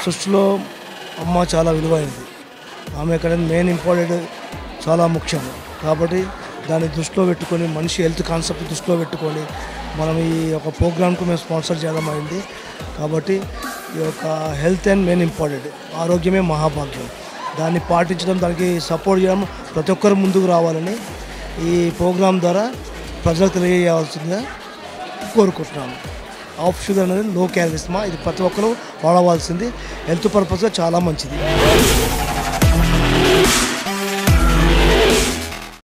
సృష్టిలో అమ్మ చాలా విలువైనది ఆమె ఇక్కడ మెయిన్ ఇంపార్టెంట్ చాలా ముఖ్యం కాబట్టి దాన్ని దృష్టిలో పెట్టుకొని మనిషి హెల్త్ కాన్సెప్ట్ దృష్టిలో పెట్టుకొని మనం ఈ యొక్క ప్రోగ్రామ్కు మేము స్పాన్సర్ చేయడం అయింది కాబట్టి ఈ యొక్క హెల్త్ అండ్ మెయిన్ ఇంపార్టెంట్ ఆరోగ్యమే మహాభాగ్యం దాన్ని పాటించడం దానికి సపోర్ట్ చేయడం ప్రతి ఒక్కరు ముందుకు రావాలని ఈ ప్రోగ్రాం ద్వారా ప్రజలకు తెలియజేయాల్సిందిగా కోరుకుంటున్నాను ఆఫ్ షుగర్ అనేది లో క్యాలరీస్ మా ఇది ప్రతి ఒక్కరు వాడవలసింది హెల్త్ పర్పస్గా చాలా మంచిది